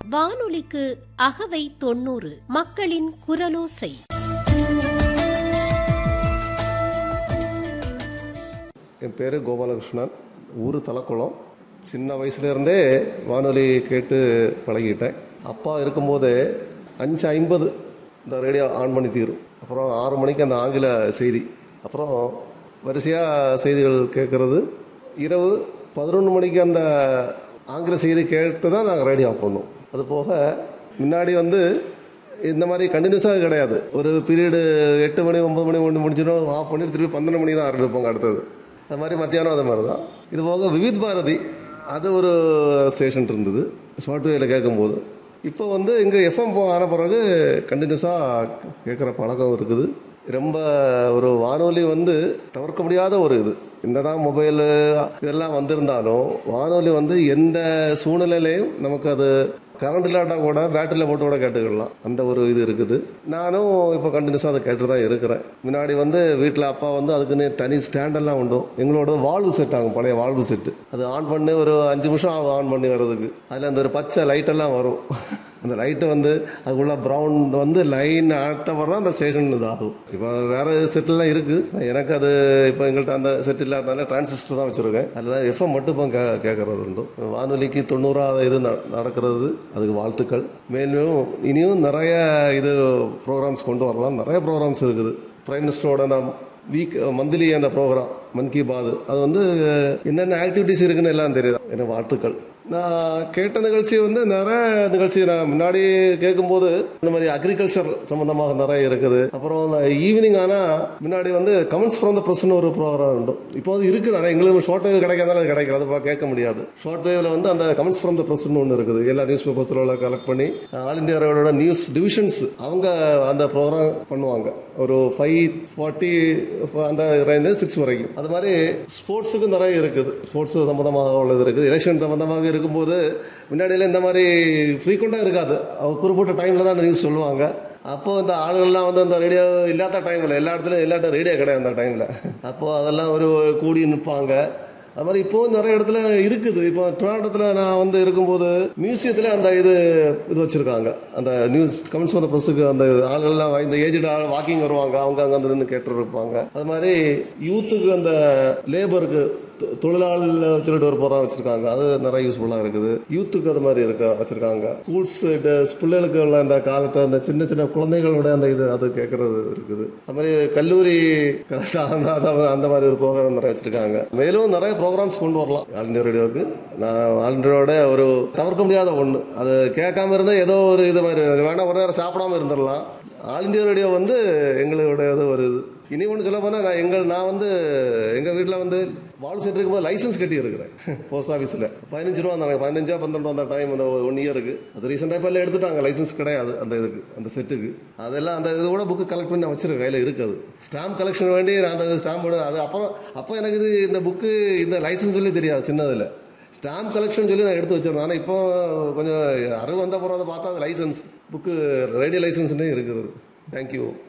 வானொலிக்கு அகவை தொண்ணூறு மக்களின் குரலோசை என் பேர் கோபாலகிருஷ்ணன் ஊர் தலக்குளம் சின்ன வயசுலேருந்தே வானொலி கேட்டு பழகிட்டேன் அப்பா இருக்கும்போதே அஞ்சு ஐம்பது இந்த ரேடியோ ஆன் பண்ணி தீரும் அப்புறம் ஆறு மணிக்கு அந்த ஆங்கில செய்தி அப்புறம் வரிசையாக செய்திகள் கேட்குறது இரவு பதினொன்று மணிக்கு அந்த ஆங்கில செய்தி கேட்டு தான் நாங்கள் ரேடியோ ஆஃப் பண்ணோம் அது போக முன்னாடி வந்து இந்த மாதிரி கண்டினியூஸாக கிடையாது ஒரு பீரியடு எட்டு மணி ஒன்பது மணி ஒன்று முடிஞ்சிடும் ஆஃப் பண்ணிட்டு திருப்பி பன்னெண்டு மணி தான் ஆரம்பிப்போங்க அடுத்தது அது மாதிரி மத்தியானம் அது மாதிரி தான் இது போக விவித் பாரதி அது ஒரு ஸ்டேஷன் இருந்தது ஷார்ட் வேல கேட்கும்போது இப்போ வந்து இங்கே எஃப்எம் ஆன பிறகு கண்டினியூஸாக கேட்குற பழக்கம் இருக்குது ரொம்ப ஒரு வானொலி வந்து தவிர்க்க முடியாத ஒரு இது என்னதான் மொபைலு இதெல்லாம் வந்திருந்தாலும் வானொலி வந்து எந்த சூழ்நிலையிலையும் நமக்கு அது கரண்ட் இல்லாட்டா கூட பேட்டரியில் போட்டு கூட கேட்டுக்கலாம் அந்த ஒரு இது இருக்குது நானும் இப்போ கண்டினியூஸாக அதை கேட்டு தான் இருக்கிறேன் முன்னாடி வந்து வீட்டில் அப்பா வந்து அதுக்குன்னு தனி ஸ்டாண்டெல்லாம் உண்டு எங்களோட வால்வு செட் ஆகும் பழைய வால்வு செட்டு அது ஆன் பண்ணி ஒரு அஞ்சு நிமிஷம் ஆகும் ஆன் பண்ணி வர்றதுக்கு அதில் அந்த ஒரு பச்சை லைட்டெல்லாம் வரும் அந்த லைட்டு வந்து அதுக்குள்ள ப்ரௌன் வந்து லைன் அடுத்தவரை தான் அந்த ஸ்டேஷன் இதாகும் இப்போ வேற செட்டெல்லாம் இருக்கு எனக்கு அது இப்போ எங்கள்கிட்ட அந்த செட் இல்லாதனால டிரான்சிஸ்டர் தான் வச்சிருக்கேன் அதில் எஃப்எம் மட்டும் இப்போ கே கேட்கறது உண்டு வானொலிக்கு தொண்ணூறாவது இது ந- நடக்கிறது அதுக்கு வாழ்த்துக்கள் மேலும் இனியும் நிறைய இது ப்ரோக்ராம்ஸ் கொண்டு வரலாம் நிறைய ப்ரோக்ராம்ஸ் இருக்குது பிரைம் மினிஸ்டரோட நான் வீக் மந்த்லி அந்த ப்ரோக்ராம் மன் கி பாத் அது வந்து என்னென்ன ஆக்டிவிட்டிஸ் இருக்குன்னு எல்லாம் தெரியுது எனக்கு வாழ்த்துக்கள் நான் கேட்ட நிகழ்ச்சி வந்து நிறைய நிகழ்ச்சி நான் முன்னாடி கேட்கும்போது இந்த மாதிரி அக்ரிகல்ச்சர் சம்பந்தமாக நிறைய இருக்குது அப்புறம் இந்த ஈவினிங் ஆனால் முன்னாடி வந்து கமெண்ட்ஸ் ஃப்ரம் த ப்ரெஸ்னு ஒரு ப்ரோக்ராம் உண்டு இப்போ அது இருக்குது ஆனால் எங்களுக்கு ஷார்ட் வேவ் கிடைக்காதால அது கிடைக்கல அதை கேட்க முடியாது ஷார்ட் வேவ்ல வந்து அந்த கமெண்ட்ஸ் ஃப்ரம் த ப்ரெஸ்னு ஒன்று இருக்குது எல்லா நியூஸ் பேப்பர்ஸ்ல கலெக்ட் பண்ணி ஆல் இந்தியா ரேடியோட நியூஸ் டிவிஷன்ஸ் அவங்க அந்த ப்ரோக்ராம் பண்ணுவாங்க ஒரு ஃபைவ் ஃபார்ட்டி அந்த ரேஞ்சு சிக்ஸ் வரைக்கும் அது மாதிரி ஸ்போர்ட்ஸுக்கு நிறைய இருக்குது ஸ்போர்ட்ஸ் சம்பந்தமாக உள்ளது இருக்குது எலெக்ஷன் சம்பந்தமாக இருக்கும்போது முன்னாடியெல்லாம் இந்த மாதிரி ஃப்ரீக்வெண்ட்டாக இருக்காது அவங்க குறிப்பிட்ட டைமில் தான் அந்த நியூஸ் சொல்லுவாங்க அப்போ இந்த ஆளுகள்லாம் வந்து அந்த ரேடியோ இல்லாத டைமில் எல்லா இடத்துலையும் எல்லா இடத்துல ரேடியோ கிடையாது அந்த டைமில் அப்போ அதெல்லாம் ஒரு கூடி நிற்பாங்க அது மாதிரி இப்போ நிறைய இடத்துல இருக்குது இப்போ திருவண்ணாமலத்தில் நான் வந்து இருக்கும்போது மியூசியத்தில் அந்த இது இது வச்சுருக்காங்க அந்த நியூஸ் கமெண்ட்ஸ் வந்த ப்ரெஸ்ஸுக்கு அந்த ஆளுகள்லாம் இந்த ஏஜ்டு ஆள் வாக்கிங் வருவாங்க அவங்க அங்கே வந்து நின்று கேட்டு இருப்பாங்க அது மாதிரி யூத்துக்கு அந்த லேபருக்கு தொ- தொழிலாளர் சொல்லிட்டு ஒரு ப்ரோக்ராம் வச்சிருக்காங்க அது நிறைய யூஸ்ஃபுல்லாக இருக்குது யூத்துக்கு அது மாதிரி இருக்க வச்சிருக்காங்க ஸ்கூல்ஸ் பிள்ளைகளுக்கு உள்ள அந்த காலத்தை அந்த சின்ன சின்ன குழந்தைகளோட அந்த இது அது கேட்கறது இருக்குது அது மாதிரி கல்லூரி கரெக்டாக அந்த அந்த- அந்த மாதிரி ஒரு ப்ரோக்ராம் நிறைய வச்சிருக்காங்க மேலும் நிறைய ப்ரோக்ராம்ஸ் கொண்டு வரலாம் ஆல் இந்தியா ரேடியோவுக்கு நான் ஆல் இந்தியாவோட ஒரு தவிர்க்க முடியாத ஒன்று அது கேட்காம இருந்தால் ஏதோ ஒரு இது மாதிரி வேணா ஒரு நேரம் சாப்பிடாம இருந்துடலாம் ஆல் இந்தியா ரேடியோ வந்து எங்களோட இது ஒரு இது இனி ஒன்று சொல்ல போனால் நான் எங்கள் நான் வந்து எங்கள் வீட்டில் வந்து வால் செட் இருக்கும்போது லைசன்ஸ் கட்டி இருக்கிறேன் போஸ்ட் ஆஃபீஸில் பதினஞ்சு ரூபா இருந்தாங்க பதினஞ்சா பன்னெண்டு அந்த டைம் அந்த ஒன் இயருக்கு அது ரீசெண்டாக இப்போ எல்லாம் எடுத்துட்டாங்க லைசன்ஸ் கிடையாது அந்த இதுக்கு அந்த செட்டுக்கு அதெல்லாம் அந்த இது கூட புக்கு கலெக்ட் பண்ணி நான் வச்சிருக்கேன் கையில் இருக்குது ஸ்டாம்ப் கலெக்ஷன் வேண்டி நான் அந்த ஸ்டாம்போட அது அப்புறம் அப்போ எனக்கு இது இந்த புக்கு இந்த லைசன்ஸ் சொல்லி தெரியாது சின்னதில் ஸ்டாம்ப் கலெக்ஷன் சொல்லி நான் எடுத்து வச்சிருந்தேன் ஆனால் இப்போ கொஞ்சம் அறிவு வந்த பிறகு அதை பார்த்தா அது லைசன்ஸ் புக்கு ரேடியோ லைசன்ஸ்னே இருக்குது தேங்க்யூ